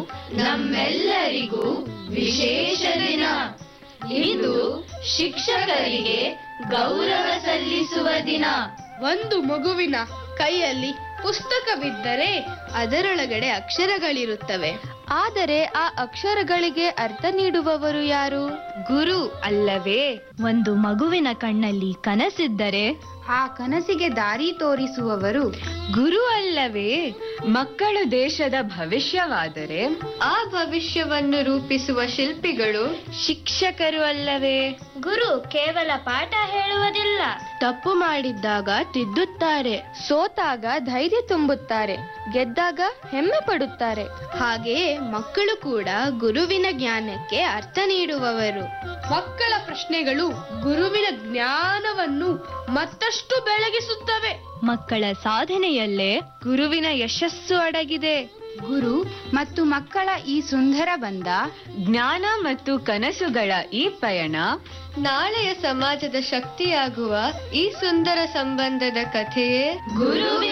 ನಮ್ಮೆಲ್ಲರಿಗೂ ವಿಶೇಷ ದಿನ ಇಂದು ಶಿಕ್ಷಕರಿಗೆ ಗೌರವ ಸಲ್ಲಿಸುವ ದಿನ ಒಂದು ಮಗುವಿನ ಕೈಯಲ್ಲಿ ಪುಸ್ತಕವಿದ್ದರೆ ಅದರೊಳಗಡೆ ಅಕ್ಷರಗಳಿರುತ್ತವೆ ಆದರೆ ಆ ಅಕ್ಷರಗಳಿಗೆ ಅರ್ಥ ನೀಡುವವರು ಯಾರು ಗುರು ಅಲ್ಲವೇ ಒಂದು ಮಗುವಿನ ಕಣ್ಣಲ್ಲಿ ಕನಸಿದ್ದರೆ ಆ ಕನಸಿಗೆ ದಾರಿ ತೋರಿಸುವವರು ಗುರು ಅಲ್ಲವೇ ಮಕ್ಕಳು ದೇಶದ ಭವಿಷ್ಯವಾದರೆ ಆ ಭವಿಷ್ಯವನ್ನು ರೂಪಿಸುವ ಶಿಲ್ಪಿಗಳು ಶಿಕ್ಷಕರು ಅಲ್ಲವೇ ಗುರು ಕೇವಲ ಪಾಠ ಹೇಳುವುದಿಲ್ಲ ತಪ್ಪು ಮಾಡಿದ್ದಾಗ ತಿದ್ದುತ್ತಾರೆ ಸೋತಾಗ ಧೈರ್ಯ ತುಂಬುತ್ತಾರೆ ಗೆದ್ದಾಗ ಹೆಮ್ಮೆ ಪಡುತ್ತಾರೆ ಹಾಗೆಯೇ ಮಕ್ಕಳು ಕೂಡ ಗುರುವಿನ ಜ್ಞಾನಕ್ಕೆ ಅರ್ಥ ನೀಡುವವರು ಮಕ್ಕಳ ಪ್ರಶ್ನೆಗಳು ಗುರುವಿನ ಜ್ಞಾನವನ್ನು ಮತ್ತಷ್ಟು ಬೆಳಗಿಸುತ್ತವೆ ಮಕ್ಕಳ ಸಾಧನೆಯಲ್ಲೇ ಗುರುವಿನ ಯಶಸ್ಸು ಅಡಗಿದೆ ಗುರು ಮತ್ತು ಮಕ್ಕಳ ಈ ಸುಂದರ ಬಂಧ ಜ್ಞಾನ ಮತ್ತು ಕನಸುಗಳ ಈ ಪಯಣ ನಾಳೆಯ ಸಮಾಜದ ಶಕ್ತಿಯಾಗುವ ಈ ಸುಂದರ ಸಂಬಂಧದ ಕಥೆಯೇ ಗುರುವಿನ